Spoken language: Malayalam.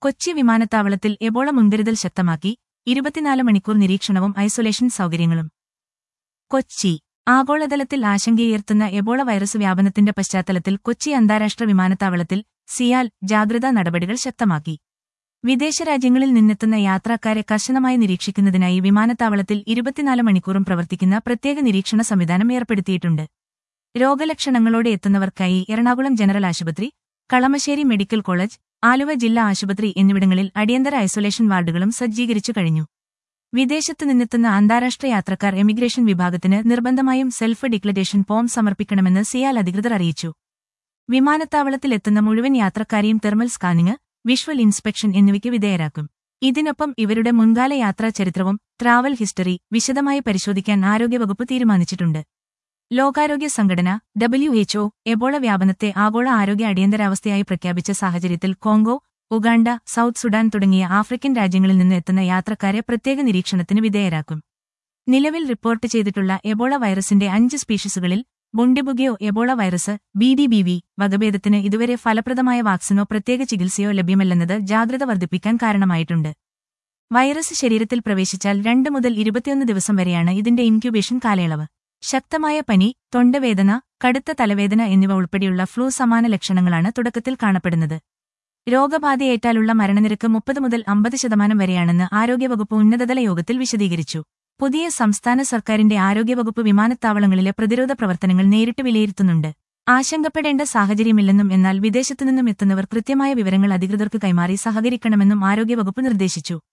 കൊച്ചി വിമാനത്താവളത്തിൽ എബോള മുൻകരുതൽ ശക്തമാക്കി ഇരുപത്തിനാല് മണിക്കൂർ നിരീക്ഷണവും ഐസൊലേഷൻ സൗകര്യങ്ങളും കൊച്ചി ആഗോളതലത്തിൽ ആശങ്കയുയർത്തുന്ന എബോള വൈറസ് വ്യാപനത്തിന്റെ പശ്ചാത്തലത്തിൽ കൊച്ചി അന്താരാഷ്ട്ര വിമാനത്താവളത്തിൽ സിയാൽ ജാഗ്രതാ നടപടികൾ ശക്തമാക്കി വിദേശ രാജ്യങ്ങളിൽ നിന്നെത്തുന്ന യാത്രക്കാരെ കർശനമായി നിരീക്ഷിക്കുന്നതിനായി വിമാനത്താവളത്തിൽ ഇരുപത്തിനാല് മണിക്കൂറും പ്രവർത്തിക്കുന്ന പ്രത്യേക നിരീക്ഷണ സംവിധാനം ഏർപ്പെടുത്തിയിട്ടുണ്ട് രോഗലക്ഷണങ്ങളോടെ എത്തുന്നവർക്കായി എറണാകുളം ജനറൽ ആശുപത്രി കളമശ്ശേരി മെഡിക്കൽ കോളേജ് ആലുവ ജില്ലാ ആശുപത്രി എന്നിവിടങ്ങളിൽ അടിയന്തര ഐസൊലേഷൻ വാർഡുകളും സജ്ജീകരിച്ചു കഴിഞ്ഞു വിദേശത്തു നിന്നെത്തുന്ന അന്താരാഷ്ട്ര യാത്രക്കാർ എമിഗ്രേഷൻ വിഭാഗത്തിന് നിർബന്ധമായും സെൽഫ് ഡിക്ലറേഷൻ ഫോം സമർപ്പിക്കണമെന്ന് സിയാൽ അധികൃതർ അറിയിച്ചു വിമാനത്താവളത്തിൽ എത്തുന്ന മുഴുവൻ യാത്രക്കാരെയും തെർമൽ സ്കാനിംഗ് വിഷ്വൽ ഇൻസ്പെക്ഷൻ എന്നിവയ്ക്ക് വിധേയരാക്കും ഇതിനൊപ്പം ഇവരുടെ മുൻകാല യാത്രാ ചരിത്രവും ട്രാവൽ ഹിസ്റ്ററി വിശദമായി പരിശോധിക്കാൻ ആരോഗ്യവകുപ്പ് തീരുമാനിച്ചിട്ടുണ്ട് ലോകാരോഗ്യ സംഘടന ഡബ്ല്യു എച്ച്ഒ എബോള വ്യാപനത്തെ ആഗോള ആരോഗ്യ അടിയന്തരാവസ്ഥയായി പ്രഖ്യാപിച്ച സാഹചര്യത്തിൽ കോങ്കോ ഉഗാണ്ട സൗത്ത് സുഡാൻ തുടങ്ങിയ ആഫ്രിക്കൻ രാജ്യങ്ങളിൽ നിന്ന് എത്തുന്ന യാത്രക്കാരെ പ്രത്യേക നിരീക്ഷണത്തിന് വിധേയരാക്കും നിലവിൽ റിപ്പോർട്ട് ചെയ്തിട്ടുള്ള എബോള വൈറസിന്റെ അഞ്ച് സ്പീഷീസുകളിൽ Bundibugyo Ebola virus B D B V വകഭേദത്തിന് ഇതുവരെ ഫലപ്രദമായ വാക്സിനോ പ്രത്യേക ചികിത്സയോ ലഭ്യമല്ലെന്നത് ജാഗ്രത വർദ്ധിപ്പിക്കാൻ കാരണമായിട്ടുണ്ട് വൈറസ് ശരീരത്തിൽ പ്രവേശിച്ചാൽ രണ്ട് മുതൽ ഇരുപത്തിയൊന്ന് ദിവസം വരെയാണ് ഇതിന്റെ ഇൻക്യുബേഷൻ കാലയളവ് ശക്തമായ പനി തൊണ്ടവേദന കടുത്ത തലവേദന എന്നിവ ഉൾപ്പെടെയുള്ള ഫ്ലൂ സമാന ലക്ഷണങ്ങളാണ് തുടക്കത്തിൽ കാണപ്പെടുന്നത് രോഗബാധയേറ്റാലുള്ള മരണനിരക്ക് മുപ്പത് മുതൽ അമ്പത് ശതമാനം വരെയാണെന്ന് ആരോഗ്യവകുപ്പ് ഉന്നതതല യോഗത്തിൽ വിശദീകരിച്ചു പുതിയ സംസ്ഥാന സർക്കാരിന്റെ ആരോഗ്യവകുപ്പ് വിമാനത്താവളങ്ങളിലെ പ്രതിരോധ പ്രവർത്തനങ്ങൾ നേരിട്ട് വിലയിരുത്തുന്നുണ്ട് ആശങ്കപ്പെടേണ്ട സാഹചര്യമില്ലെന്നും എന്നാൽ വിദേശത്തുനിന്നും എത്തുന്നവർ കൃത്യമായ വിവരങ്ങൾ അധികൃതർക്ക് കൈമാറി സഹകരിക്കണമെന്നും ആരോഗ്യവകുപ്പ് നിർദ്ദേശിച്ചു